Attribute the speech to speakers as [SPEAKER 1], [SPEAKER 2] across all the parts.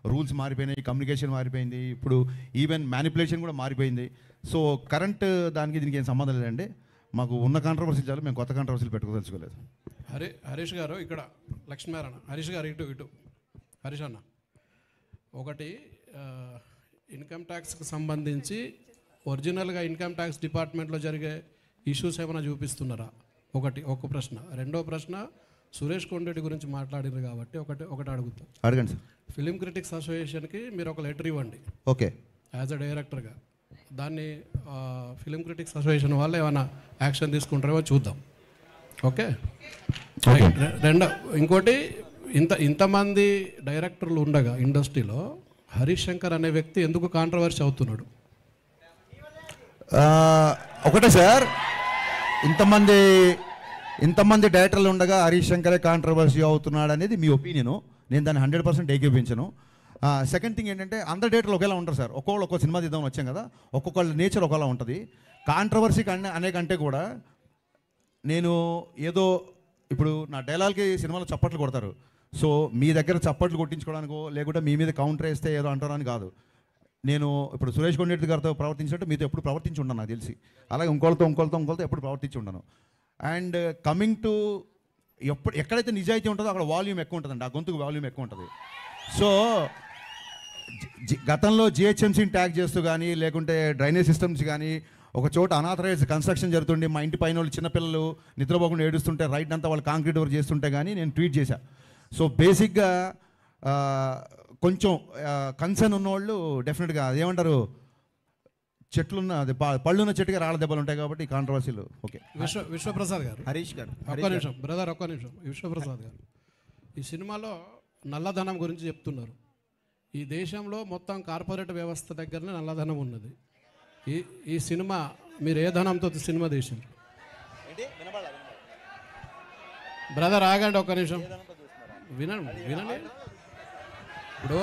[SPEAKER 1] rules మారిపోయినాయి communication మారిపోయింది ఇప్పుడు ఈవెన్ మ్యానిపులేషన్ కూడా మారిపోయింది సో కరెంట్ దానికి దీనికి ఏం సంబంధం లేదండి మాకు ఉన్న కాంట్రవర్సీ చాలు మేము కొత్త కాంట్రవర్సీలు పెట్టుకోదలుచుకోలేదు
[SPEAKER 2] హరి హరీష్ గారు ఇక్కడ లక్ష్మీనారాయణ హరీష్ గారు ఇటు ఇటు హరీష్ అన్న ఒకటి ఆ, ఇన్కమ్ ట్యాక్స్కి సంబంధించి ఒరిజినల్గా ఇన్కమ్ ట్యాక్స్ డిపార్ట్మెంట్లో జరిగే ఇష్యూస్ ఏమైనా చూపిస్తున్నారా ఒకటి ఒక ప్రశ్న రెండో ప్రశ్న సురేష్ కొండరెడ్డి గురించి మాట్లాడారు కాబట్టి ఒకటి ఒకటి అడుగుతా
[SPEAKER 1] అడగండి సార్
[SPEAKER 2] ఫిలిం క్రిటిక్స్ అసోసియేషన్కి మీరు ఒక లెటర్ ఇవ్వండి
[SPEAKER 1] ఓకే
[SPEAKER 2] యాజ్ అ డైరెక్టర్గా దాన్ని ఫిలిం క్రిటిక్స్ అసోసియేషన్ వాళ్ళు ఏమైనా యాక్షన్ తీసుకుంటారేమో చూద్దాం ఓకే రె- రెండో ఇంకోటి ఇంత ఇంతమంది డైరెక్టర్లు ఉండగా ఇండస్ట్రీలో హరీష్ శంకర్ అనే వ్యక్తి ఎందుకు కాంట్రవర్సీ అవుతున్నాడు
[SPEAKER 1] ఆ, ఒకటే సార్ ఇంతమంది ఇంతమంది డైరెక్టర్లు ఉండగా హరీష్ శంకరే కాంట్రవర్సీ అవుతున్నాడు అనేది మీ ఒపీనియను నేను దాన్ని హండ్రెడ్ పర్సెంట్ ఏకీపించను సెకండ్ థింగ్ ఏంటంటే అందరు డైరెక్టర్లు ఒకేలా ఉంటారు సార్ ఒక్కొక్కళ్ళు ఒక్కో సినిమా తీద్దామని వచ్చాం కదా ఒక్కొక్కళ్ళ నేచర్ ఒకలా ఉంటుంది కాంట్రవర్సీ అనే అనే కంటే కూడా నేను ఏదో ఇప్పుడు నా డైలాగ్కి సినిమాలో చప్పట్లు కొడతారు సో మీ దగ్గర చప్పట్లు కొట్టించుకోవడానికో లేకుంటే మీ మీద కౌంటర్ వేస్తే ఏదో అంటారని కాదు నేను ఇప్పుడు సురేష్ కొండరెడ్డి గారితో ప్రవర్తించినట్టు మీతో ఎప్పుడు ప్రవర్తించి ఉన్నాను నాకు తెలిసి అలాగే ఇంకోళ్ళతో ఇంకోళ్ళతో ఇంకోళ్ళతో ఎప్పుడు ప్రవర్తించి ఉన్నాను అండ్ కమింగ్ టు ఎప్పుడు ఎక్కడైతే నిజాయితీ ఉంటుందో అక్కడ వాల్యూమ్ ఎక్కువ ఉంటుందండి ఆ గొంతుకు వాల్యూమ్ ఎక్కువ ఉంటుంది సో జి- జి- గతంలో జిహెచ్ఎంసీని ట్యాగ్ చేస్తూ కానీ లేకుంటే డ్రైనేజ్ సిస్టమ్స్ కానీ ఒక చోట అనాథరైజ్ కన్స్ట్రక్షన్ జరుగుతుండే మా ఇంటి పైన వాళ్ళు చిన్నపిల్లలు నిద్రపోకుండా ఏడుస్తుంటే రైట్ అంతా వాళ్ళు కాంక్రీట్ వర్క్ చేస్తుంటే కానీ నేను ట్వీట్ చేశా సో బేసిక్గా ఆ, కొంచెం కన్సర్న్ ఉన్నవాళ్ళు డెఫినెట్గా అదేమంటారు చెట్లున్న అది ప- పళ్ళున్న చెట్టుగా రాళ్ళ దెబ్బలు ఉంటాయి కాబట్టి ఈ కాంట్రవర్సీలు ఓకే
[SPEAKER 2] విశ్వ విశ్వప్రసాద్ గారు
[SPEAKER 3] హరీష్ గారు
[SPEAKER 2] ఒక్క నిమిషం బ్రదర్ ఒక్క నిమిషం విశ్వప్రసాద్ గారు ఈ సినిమాలో నల్లధనం గురించి చెప్తున్నారు ఈ దేశంలో మొత్తం కార్పొరేట్ వ్యవస్థ దగ్గరనే నల్లధనం ఉన్నది ఈ ఈ సినిమా మీరు ఏ ధనంతో సినిమా తీసిండ్రు బ్రదర్ ఆగండి ఒక్క నిమిషం వినండి వినండి ఇప్పుడు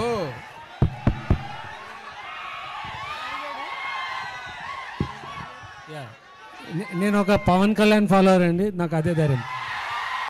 [SPEAKER 4] నే- నేను ఒక పవన్ కళ్యాణ్ ఫాలోవర్ అండి నాకు అదే ధైర్యం